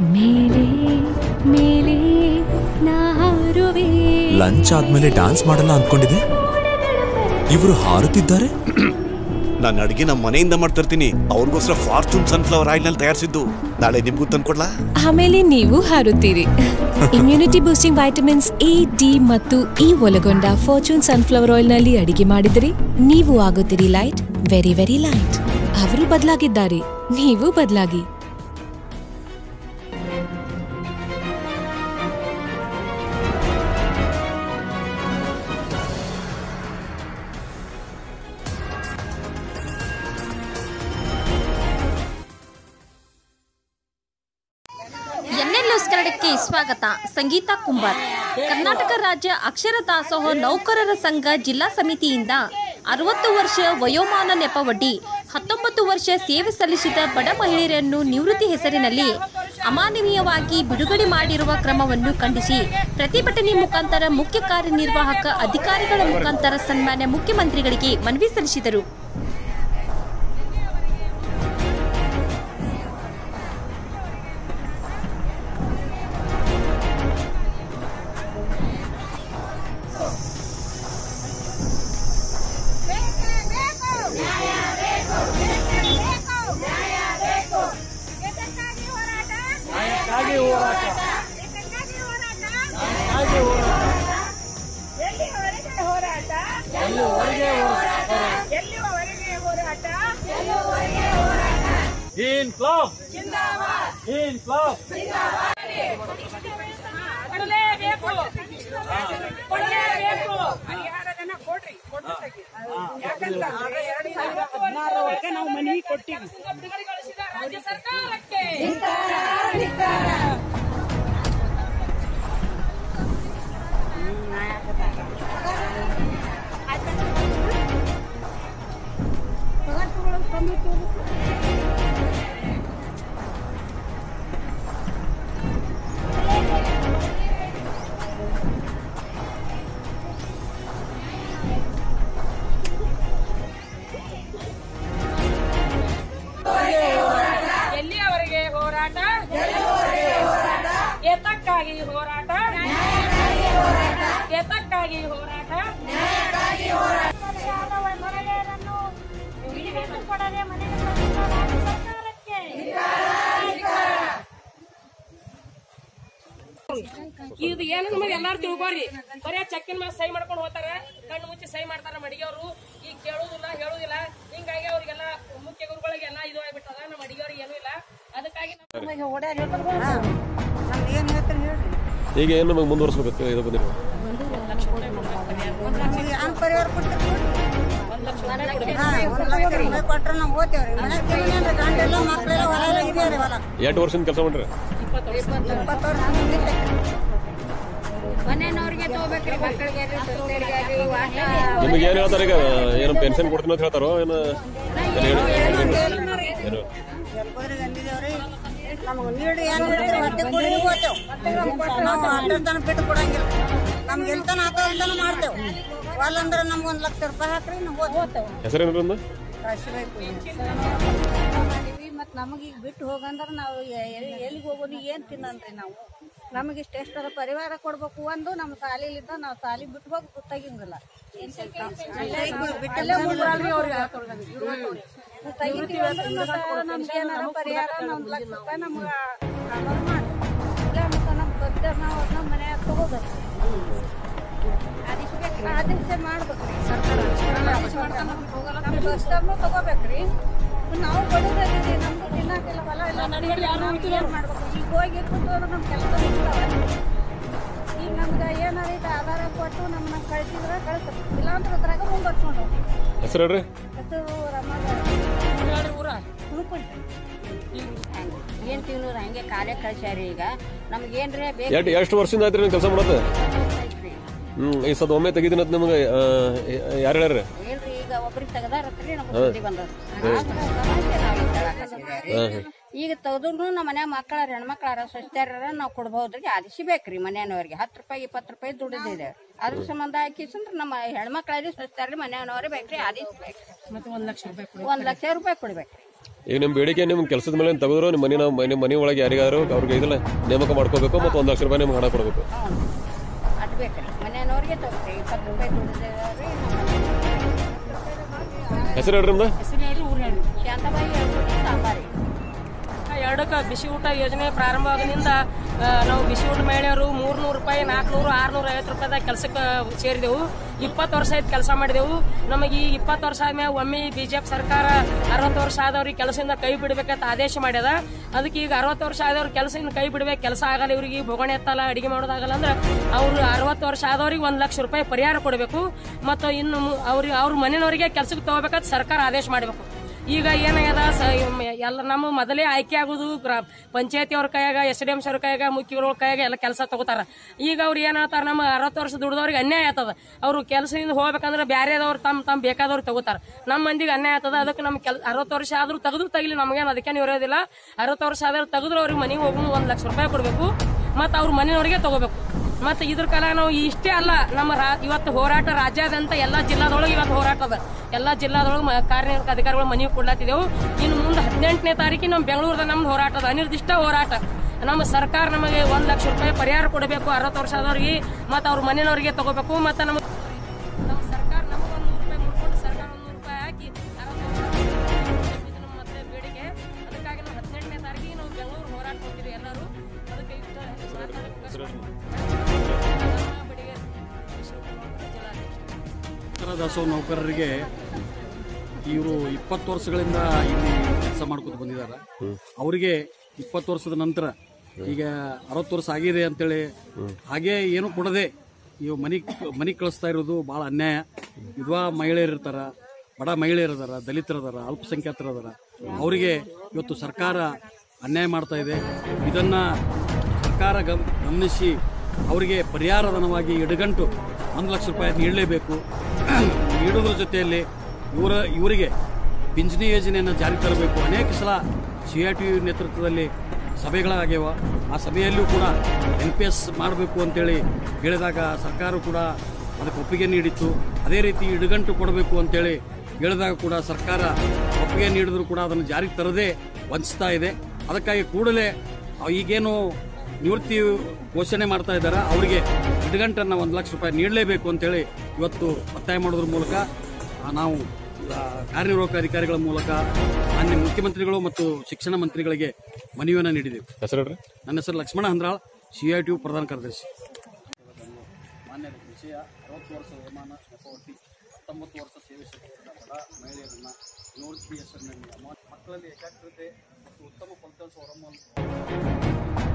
ಮೇಲೆ ಮೇಲೆ ನಾ ಹಾರುವೆ ಲಂಚ್ ಆದ್ಮೇಲೆ ಡ್ಯಾನ್ಸ್ ಮಾಡಲ್ಲ ಅನ್ಕೊಂಡಿದೆ ಇವರು ಹಾರುತ್ತಿದ್ದಾರೆ ನಾನು ಅಡಿಗೆ ನಮ್ಮ ಮನೆಯಿಂದ ಮಾಡ್ತಿರ್ತೀನಿ ಅವ್ರಿಗೋಸ್ಕರ ಫಾರ್ಚೂನ್ ಸನ್ಫ್ಲವರ್ ಆಯಿಲ್ ನಲ್ಲಿ ತಯಾರಿಸಿದ್ದು ನಾಳೆ ನಿಮ್ಗೂ ತಂದ್ಕೊಡ್ಲಾ ಆಮೇಲೆ ನೀವು ಹಾರುತ್ತೀರಿ immunity boosting vitamins A D ಮತ್ತು ಇ ಒಳಗೊಂಡ ಫಾರ್ಚೂನ್ ಸನ್ಫ್ಲವರ್ ಆಯಿಲ್ ನಲ್ಲಿ ಅಡಿಗೆ ಮಾಡಿದರೆ ನೀವು ಆಗುತ್ತೀರಿ ಲೈಟ್ ವೆರಿ ವೆರಿ ಲೈಟ್ ಅವರು ಬದಲಾಗಿದ್ದಾರೆ ನೀವು ಬದಲಾಗಿ ಎನ್ಎಲ್ ನ್ಯೂಸ್ ಕನ್ನಡಕ್ಕೆ ಸ್ವಾಗತ ಸಂಗೀತ ಕುಂಬಾರ್ ಕರ್ನಾಟಕ ರಾಜ್ಯ ಅಕ್ಷರ ದಾಸೋಹ ನೌಕರರ ಸಂಘ ಜಿಲ್ಲಾ ಸಮಿತಿಯಿಂದ ಅರವತ್ತು ವರ್ಷ ವಯೋಮಾನ ನೆಪವೊಡ್ಡಿ ಹತ್ತೊಂಬತ್ತು ವರ್ಷ ಸೇವೆ ಸಲ್ಲಿಸಿದ ಬಡ ಮಹಿಳೆಯರನ್ನು ನಿವೃತ್ತಿ ಹೆಸರಿನಲ್ಲಿ ಅಮಾನವೀಯವಾಗಿ ಬಿಡುಗಡೆ ಮಾಡಿರುವ ಕ್ರಮವನ್ನು ಖಂಡಿಸಿ ಪ್ರತಿಭಟನೆ ಮುಖಾಂತರ ಮುಖ್ಯ ಕಾರ್ಯನಿರ್ವಾಹಕ ಅಧಿಕಾರಿಗಳ ಮುಖಾಂತರ ಸನ್ಮಾನ್ಯ ಮುಖ್ಯಮಂತ್ರಿಗಳಿಗೆ ಮನವಿ ಸಲ್ಲಿಸಿದರು ಇನ್ಕ್ಲಾಬ್ ಇನ್ಕ್ಲಾಬ್ ಕೊಡಲೇಬೇಕು ಕೊಡಲೇಬೇಕು ಪರಿಹಾರಧನ ಕೊಡ್ರಿ ಯಾಕಂದ್ರೆ ಎರಡು ಸಾವಿರದ ಹದಿನಾರರವರೆಗೆ ನಾವು ಮನವಿ ಕೊಟ್ಟಿವಿ ಬಿಡುಗಡೆಗೊಳಿಸಿದ ರಾಜ್ಯ ಸರ್ಕಾರಕ್ಕೆ ಎಲ್ಲಿಯವರೆಗೆ ಹೋರಾಟ ಏತಕ್ಕಾಗಿ ಹೋರಾಟ ಏತಕ್ಕಾಗಿ ಹೋರಾಟ ಮಹಿಳೆಯರನ್ನು ಮೀಸಲು ಕೊಡದೆ ಮನೆಗೆ ಕಳಿಸಿದ ರಾಜ್ಯ ಸರ್ಕಾರಕ್ಕೆ ಇದು ಏನು ನಮಗೆ ಎಲ್ಲಾರು ತಿಳ್ಕೊರಿ ಬರೇ ಚೆಕ್ಕಿನ ಮೇಲೆ ಸಹಿ ಮಾಡ್ಕೊಂಡು ಹೋಗ್ತಾರ ಕಣ್ಣು ಮುಚ್ಚಿ ಸಹಿ ಮಾಡ್ತಾರ ಮಡಿಗೆಯವರು ಈಗ ಕೇಳುದಿಲ್ಲ ಹೇಳುದಿಲ್ಲ ಹಿಂಗಾಗಿ ಅವ್ರಿಗೆಲ್ಲ ಮುಖ್ಯ ಗುರುಗಳಿಗೆಲ್ಲ ಇದು ಆಗ್ಬಿಟ್ಟದ ನಮ್ಮ ಅಡಿಗೆಯವ್ರಿಗೆ ಏನೂ ಇಲ್ಲ ಅದಕ್ಕಾಗಿ ನಾವು ಈಗ ಏನು ನಮಗೆ ಮುಂದುವರ್ಸ್ಬೇಕು ಇದು ಬಂದಿರೋ ಪರಿವಾರ ಕೊಟ್ಟಿರ್ತೀವಿ ಹಾ ಒಂದು ಲಕ್ಷ ರೂಪಾಯಿ ಕೊಟ್ರೆ ನಾವು ಹೋಗ್ತೇವ್ರಿ ಮನೆ ತಿರುಗಿ ಗಂಡೆಲ್ಲ ಮಕ್ಕಳೆಲ್ಲ ಹೊಲ ಎಲ್ಲ ಇದೆಯವ್ರಿ ಹೊಲ ಎಷ್ಟು ವರ್ಷದಿಂದ ಕೆಲಸ ಮಾಡ್ರಿ ಇಪ್ಪತ್ತು ವರ್ಷ ಮುಂದಿತ್ತೆ ಮನೆಯವ್ರಿಗೆ ತಗೋಬೇಕ್ರಿ ಮಕ್ಕಳಿಗೆ ನಿಮಗೆ ಏನು ಹೇಳ್ತಾರೆ ಈಗ ಏನು ಪೆನ್ಷನ್ ಕೊಡ್ತೀನಿ ಅಂತ ಹೇಳ್ತಾರೋ ಏನು ಏನು ಹೇಳಿ- ಏನು ಎಲ್ಬೋದ್ರಿಗೆ ಅಂದಿದೇವ್ರಿ ನಮಗೆ ನೀಡಿ ಏನ್ ನೀಡ್ತೀರಿ ಹೊಟ್ಟೆ ಕೊಡಿ ಹೋಗ್ತೇವ್ ನಾವು ಅಡ್ಡ ತನ ಬಿಟ್ಟು ಕೊಡಂಗಿಲ್ಲ ನಮ್ಗೆ ಎಲ್ತನ ಆತ ಎಲ್ತನ ಮಾಡ್ತೇವ್ ಅಲ್ಲಂದ್ರೆ ನಮ್ಗೆ ಒಂದು ಲಕ್ಷ ರೂಪಾಯಿ ಹಾಕ್ರಿ ನಾವು ಹೋಗ್ತೇವ್ ಹೆಸರೇನು ಅಂದ ಮತ್ ನಮಗ್ ಈಗ ಬಿಟ್ಟು ಹೋಗಂದ್ರ ನಾವು ಎಲ್ಲಿಗೆ ಹೋಗೋದು ಏನ್ ತಿನ್ನನ್ರಿ ನಾವು ನಮಗೆ ಇಷ್ಟ ಎಷ್ಟರ ಪರಿವಾರ ಕೊಡ್ಬೇಕು ಒಂದು ನಮ್ಮ ಸಾಲಿಲಿದ್ದ ನಾವು ಸಾಲಿ ಬಿಟ್ಟು ಹೋಗಿ ಗೊತ್ತಾಗಿಂಗಿಲ್ಲ ಅಲ್ಲೇ ಮುಗ್ರಾಳ್ರಿ ಅವ್ರಿಗೆ ನಾವು ತೆಗಿತೀವಿ ಅಂದ್ರೆ ಮತ್ತೆ ನಮ್ಗೆ ಏನಾರ ಪರಿಹಾರ ಒಂದ್ ಲಕ್ಷ ರೂಪಾಯಿ ನಮ್ಗ ಆಮದು ಮಾಡಿ ಇಲ್ಲ ಮತ್ತೆ ನಮ್ ಗೊತ್ತ ನಾವು ಅದನ್ನ ಮನ್ಯಾಗ ತಗೋಬೇಕು ಆದೇಶ ಮಾಡ್ಬೇಕ್ರಿ ಸರ್ಕಾರ ನಮ್ ದೋಸ್ತರ್ನು ತಗೋಬೇಕ್ರಿ ನಾವು ಬಡವ್ರಿದ್ದೀವಿ ನಮ್ದು ತಿನ್ನಕ್ಕೆಲ್ಲ ಹೊಲ ಎಲ್ಲ ನಾವು ಏನ್ ಮಾಡ್ಬೇಕು ಈಗ ಹೋಗಿ ಇರ್ಬೋದು ಅಂದ್ರೆ ನಮ್ ಕೆಲಸ ಈಗ ನಮ್ಗೆ ಏನಾರ ಇದು ಆಧಾರ ಕೊಟ್ಟು ನಮ್ಮನ್ನ ಕಳ್ಸಿದ್ರೆ ಕಳ್ಸ್ಬೇಕು ಇಲ್ಲಾಂದ್ರೆ ಅದ್ರಾಗ ಮುಂದುವರ್ಸ್ಕೊಂಡು ಹೆಸರು ಹೇಳ್ರಿ ಹೆಸರು ಊರ ಏನ್ ತಿನ್ನೋರು ಹಂಗೆ ಕಾಲೇ ಕಳ್ಸ್ಯಾರಿ ಈಗ ನಮ್ಗೇನ್ರಿ ಬೇಕು ಎಷ್ಟು ಎಷ್ಟು ವರ್ಷದಿಂದ ಆಯ್ತು ನೀವು ಕೆಲಸ ಮಾಡೋದು ಹ್ಞೂ ಈ ಸದ್ ಒಮ್ಮೆ ತೆಗಿತೀನಿ ಅಂತ ನಿಮ್ಗೆ ಯಾರು ಹೇಳ್ಯಾರ ಇಲ್ರಿ ಈಗ ಒಬ್ರಿಗೆ ತೆಗದಾರತ್ರಿ ನಮ್ಗೆ ಸುದ್ದಿ ಬಂದದ ಹಾಂ ಹಾಂ ಈಗ ತೆಗೆದ್ರು ನಮ್ಮ ಮನ್ಯಾಗ ಮಕ್ಕಳ ಹೆಣ್ಮಕ್ಳಾರ ಸ್ವಸ್ಥ್ಯಾರ ನಾವು ಕೊಡ್ಬಹುದ್ರಿ ಆದಿಸಿಬೇಕ್ರಿ ಮನೆಯವ್ರಿಗೆ ಹತ್ತು ರೂಪಾಯಿ ಇಪ್ಪತ್ತು ರೂಪಾಯಿ ದುಡಿದಿದೆ ಅದ್ರ ಸಂಬಂಧ ಹಾಕಿಸಂದ್ರ ನಮ್ಮ ಹೆಣ್ಮಕ್ಳಲ್ಲಿ ಸ್ವಸ್ಥ್ಯಾರ್ರಿ ಮನೆಯವ್ರೇ ಬೇಕ್ರಿ ಆದಿಸ್ಬೇಕ್ರಿ ಮತ್ತೆ ಒಂದ್ ಲಕ್ಷ ರೂಪಾಯಿ ಕೊಡಿ ಒಂದ್ ಲಕ್ಷ ರೂಪಾಯಿ ಕೊಡ್ಬೇಕ್ರಿ ಈಗ ನಿಮ್ಮ ಬೇಡಿಕೆ ನಿಮ್ಮ ಕೆಲಸದ ಮೇಲೆ ತೆಗೆದ್ರು ನಿಮ್ಮ ಮನೆ ನಾವು ಮನೆ ಮನೆ ಒಳಗೆ ಯಾರಿಗಾದ್ರು ಅವ್ರಿಗೆ ಇದನ್ನ ನೇಮಕ ಮಾಡ್ಕೋಬೇಕು ಮತ್ತು ಒಂದು ಲಕ್ಷ ರೂಪಾಯಿ ನಿಮ್ಗೆ ಹಣ ಕೊಡಬೇಕು ಅಟ್ ಬೇಕ್ರಿ ಮನೆಯವ್ರಿಗೆ ತಗೋರಿ ಇಪ್ಪತ್ತು ರೂಪಾಯಿ ದುಡ್ದಿದ್ದಾರೆ ಹೆಸರು ಹೇಳ್ರಿ ನಿಮ್ದು ಹೆಸರು ಹೇಳ್ರಿ ಊರು ಹೇಳ್ರಿ ಶಾಂತಬಾಯಿ ಹೇಳ್ಬಿಟ್ಟು ಸಾಂಬಾರಿ ಎರಡಕ್ಕೆ ಬಿಸಿ ಊಟ ಯೋಜನೆ ಪ್ರಾರಂಭ ಆಗದಿಂದ ಆ, ನಾವು ಬಿಸಿ ಊಟ ಮಹಿಳೆಯರು ಮೂರ್ನೂರು ರೂಪಾಯಿ ನಾಲ್ಕುನೂರು ಆರ್ನೂರ ಐವತ್ತು ರೂಪಾಯಿದಾಗ ಕೆಲಸಕ್ಕೆ ಸೇರಿದೆವು ಇಪ್ಪತ್ತು ವರ್ಷ ಆಯ್ತು ಕೆಲಸ ಮಾಡಿದೆವು ನಮಗೆ ಈ ಇಪ್ಪತ್ತು ವರ್ಷ ಆದ್ಮೇಲೆ ಒಮ್ಮೆ ಬಿಜೆಪಿ ಸರ್ಕಾರ ಅರವತ್ತು ವರ್ಷ ಆದವ್ರಿಗೆ ಕೆಲಸದಿಂದ ಕೈ ಬಿಡ್ಬೇಕಂತ ಆದೇಶ ಮಾಡ್ಯದ ಅದಕ್ಕೆ ಈಗ ಅರವತ್ತು ವರ್ಷ ಆದವ್ರು ಕೆಲಸದಿಂದ ಕೈ ಬಿಡ್ಬೇಕು ಕೆಲಸ ಆಗಲ್ಲ ಇವ್ರಿಗೆ ಬೊಗಣೆ ಎತ್ತಲ್ಲ ಅಡಿಗೆ ಮಾಡೋದಾಗಲ್ಲ ಅಂದ್ರೆ ಅವ್ರು ಅರವತ್ತು ವರ್ಷ ಆದವ್ರಿಗೆ ಒಂದು ಲಕ್ಷ ರೂಪಾಯಿ ಪರಿಹಾರ ಕೊಡಬೇಕು ಮತ್ತು ಇನ್ನು ಮು- ಅವ್ರಿಗೆ ಅವ್ರ ಮನೆಯವ್ರಿಗೆ ಕೆಲಸಕ್ಕೆ ತಗೋಬೇಕಂತ ಸರ್ಕಾರ ಆದೇಶ ಮಾಡಬೇಕು ಈಗ ಏನಾಗ್ಯದ ಸ ಎಲ್ಲ ನಮ್ಮ ಮೊದಲೇ ಆಯ್ಕೆ ಆಗೋದು ಗ್ರಾ ಪಂಚಾಯತಿ ಅವ್ರ ಕೈಯಾಗ ಎಸ್ ಡಿ ಎಂ ಅವ್ರ ಕೈಯಾಗ ಮುಖ್ಯಗಳ ಕೈಯಾಗ ಎಲ್ಲ ಕೆಲಸ ತಗೋತಾರ ಈಗ ಅವ್ರು ಏನ್ ಹೇಳ್ತಾರ ನಮ್ಮ ಅರವತ್ತು ವರ್ಷ ದುಡ್ದವ್ರಿಗೆ ಅನ್ಯಾಯ ಆತದ ಅವ್ರು ಕೆಲಸದಿಂದ ಹೋಗ್ಬೇಕಂದ್ರೆ ಬ್ಯಾರೆದವ್ರು ತಮ್ಮ ತಮ್ಮ ಬೇಕಾದವ್ರು ತಗೋತಾರ ನಮ್ಮ ಮಂದಿಗೆ ಅನ್ಯಾಯ ಆತದ ಅದಕ್ಕೆ ನಮ್ಮ ಕೆಲ್ ಅರವತ್ತು ವರ್ಷ ಆದ್ರೂ ತೆಗೆದ್ರು ತಗಲಿ ನಮಗೇನು ಅದಕ್ಕೇನು ಇರೋದಿಲ್ಲ ಅರವತ್ತು ವರ್ಷ ಆದ್ರೂ ತೆಗೆದ್ರು ಅವ್ರಿಗೆ ಮನೆಗೆ ಹೋಗಿ ಒಂದು ಲಕ್ಷ ರೂಪಾಯಿ ಕೊಡಬೇಕು ಮತ್ತು ಅವ್ರ ಮನೆಯವ್ರಿಗೆ ತಗೋಬೇಕು ಮತ್ತು ಇದ್ರ ಕಾಲ ನಾವು ಇಷ್ಟೇ ಅಲ್ಲ ನಮ್ಮ ರಾ ಇವತ್ತು ಹೋರಾಟ ರಾಜ್ಯಾದ್ಯಂತ ಎಲ್ಲ ಜಿಲ್ಲಾದೊಳಗೆ ಇವತ್ತು ಹೋರಾಟ ಅದ ಎಲ್ಲ ಜಿಲ್ಲಾದೊಳಗೆ ಮ- ಕಾರ್ಯನಿರ್ವಾಹಕ ಅಧಿಕಾರಿಗಳು ಮನವಿ ಕೊಡ್ಲಾತಿದ್ದೆವು ಇನ್ನು ಮುಂದೆ ಹದಿನೆಂಟನೇ ತಾರೀಕಿಗೆ ನಮ್ಮ ಬೆಂಗಳೂರದ ನಮ್ದು ಹೋರಾಟ ಅದ ಅನಿರ್ದಿಷ್ಟ ಹೋರಾಟ ನಮ್ಮ ಸರ್ಕಾರ ನಮಗೆ ಒಂದು ಲಕ್ಷ ರೂಪಾಯಿ ಪರಿಹಾರ ಕೊಡಬೇಕು ಅರವತ್ತು ವರ್ಷ ಆದವ್ರಿಗೆ ಮತ್ತು ಅವ್ರ ಮನೆಯವ್ರಿಗೆ ತಗೋಬೇಕು ಮತ್ತು ನಮ್ಮ ನಮ್ಮ ಸರ್ಕಾರ ನಮಗೆ ಒಂದು ನೂರು ರೂಪಾಯಿ ಮುಡ್ಕೊಂಡು ಸರ್ಕಾರ ಒಂದು ನೂರು ರೂಪಾಯಿ ಹಾಕಿ ಅರವತ್ತು ವರ್ಷ ಇದು ನಮ್ಮ ಮತ್ತೆ ಬೇಡಿಕೆ ಅದಕ್ಕಾಗಿ ನಾವು ಹದಿನೆಂಟನೇ ತಾರೀಕಿಗೆ ನಾವು ಬೆಂಗಳೂರು ಹೋರಾಟ ಹೋಗಿದ್ದೀವಿ ಎಲ್ಲರೂ ಅದಕ್ಕೆ ಇಷ್ಟ ಬಡಿಗೆ ಉತ್ತರ ದಾಸೋಹ ನೌಕರರಿಗೆ ಇವರು ಇಪ್ಪತ್ತು ವರ್ಷಗಳಿಂದ ಇಲ್ಲಿ ಕೆಲಸ ಮಾಡ್ಕೊತ ಬಂದಿದ್ದಾರೆ ಅವರಿಗೆ ಇಪ್ಪತ್ತು ವರ್ಷದ ನಂತರ ಈಗ ಅರವತ್ತು ವರ್ಷ ಆಗಿದೆ ಅಂತೇಳಿ ಹಾಗೆ ಏನು ಕೊಡದೆ ಇವು ಮನಿ ಮನಿ ಕಳಿಸ್ತಾ ಇರೋದು ಬಹಳ ಅನ್ಯಾಯ ವಿಧವಾ ಮಹಿಳೆಯರು ಇರ್ತಾರ ಬಡ ಮಹಿಳೆಯರು ಅದಾರ ದಲಿತರು ಅದಾರ ಅಲ್ಪಸಂಖ್ಯಾತರು ಅದಾರ ಅವರಿಗೆ ಇವತ್ತು ಸರ್ಕಾರ ಅನ್ಯಾಯ ಮಾಡ್ತಾ ಇದೆ ಇದನ್ನ ಸರ್ಕಾರ ಗಮ್- ಗಮನಿಸಿ ಅವರಿಗೆ ಪರಿಹಾರ ಧನವಾಗಿ ಎಡಗಂಟು ಒಂದು ಲಕ್ಷ ರೂಪಾಯಿ ನೀಡಲೇಬೇಕು ನೀಡುವುದ್ರ ಜೊತೆಯಲ್ಲಿ ಇವರ ಇವರಿಗೆ ಪಿಂಚಣಿ ಯೋಜನೆಯನ್ನು ಜಾರಿ ತರಬೇಕು ಅನೇಕ ಸಲ ಸಿ ಆರ್ ಟಿ ನೇತೃತ್ವದಲ್ಲಿ ಸಭೆಗಳಾಗ್ಯಾವ ಆ ಸಭೆಯಲ್ಲೂ ಕೂಡ ಎನ್ ಪಿ ಎಸ್ ಮಾಡಬೇಕು ಅಂತೇಳಿ ಹೇಳಿದಾಗ ಸರ್ಕಾರ ಕೂಡ ಅದಕ್ಕೆ ಒಪ್ಪಿಗೆ ನೀಡಿತ್ತು ಅದೇ ರೀತಿ ಇಡುಗಂಟು ಕೊಡಬೇಕು ಅಂತೇಳಿ ಹೇಳಿದಾಗ ಕೂಡ ಸರ್ಕಾರ ಒಪ್ಪಿಗೆ ನೀಡಿದ್ರು ಕೂಡ ಅದನ್ನು ಜಾರಿಗೆ ತರದೇ ವಂಚಿಸ್ತಾ ಇದೆ ಅದಕ್ಕಾಗಿ ಕೂಡಲೇ ಈಗೇನು ನಿವೃತ್ತಿ ಘೋಷಣೆ ಮಾಡ್ತಾ ಇದ್ದಾರೆ ಅವರಿಗೆ ಇಡುಗಂಟನ್ನು ಒಂದು ಲಕ್ಷ ರೂಪಾಯಿ ನೀಡಲೇಬೇಕು ಅಂತೇಳಿ ಇವತ್ತು ಒತ್ತಾಯ ಮಾಡೋದ್ರ ಮೂಲಕ ಆ, ನಾವು ಆ, ಕಾರ್ಯನಿರ್ವಾಹಕ ಅಧಿಕಾರಿಗಳ ಮೂಲಕ ಮಾನ್ಯ ಮುಖ್ಯಮಂತ್ರಿಗಳು ಮತ್ತು ಶಿಕ್ಷಣ ಮಂತ್ರಿಗಳಿಗೆ ಮನವಿಯನ್ನು ನೀಡಿದೆವು ಹೆಸರು ಹೇಳ್ರಿ ನನ್ನ ಹೆಸರು Lakshmana Handral C I T U ಪ್ರಧಾನ ಕಾರ್ಯದರ್ಶಿ ಮಾನ್ಯ ವಿಷಯ ಅರವತ್ತು ವರ್ಷ ವಯೋಮಾನ ನೆಪವೊಡ್ಡಿ ಹತ್ತೊಂಬತ್ತು ವರ್ಷ ಸೇವೆ ಸಲ್ಲಿಸಿದ ಬಡ ಮಹಿಳೆಯರನ್ನ ನಿವೃತ್ತಿ ಹೆಸರಿನಲ್ಲಿ ಅಮ್ಮ- ಮಕ್ಕಳಲ್ಲಿ ಏಕಾಗ್ರತೆ ಮತ್ತು ಉತ್ತಮ ಫಲಿತಾಂಶ ಹೊರಮೂಲ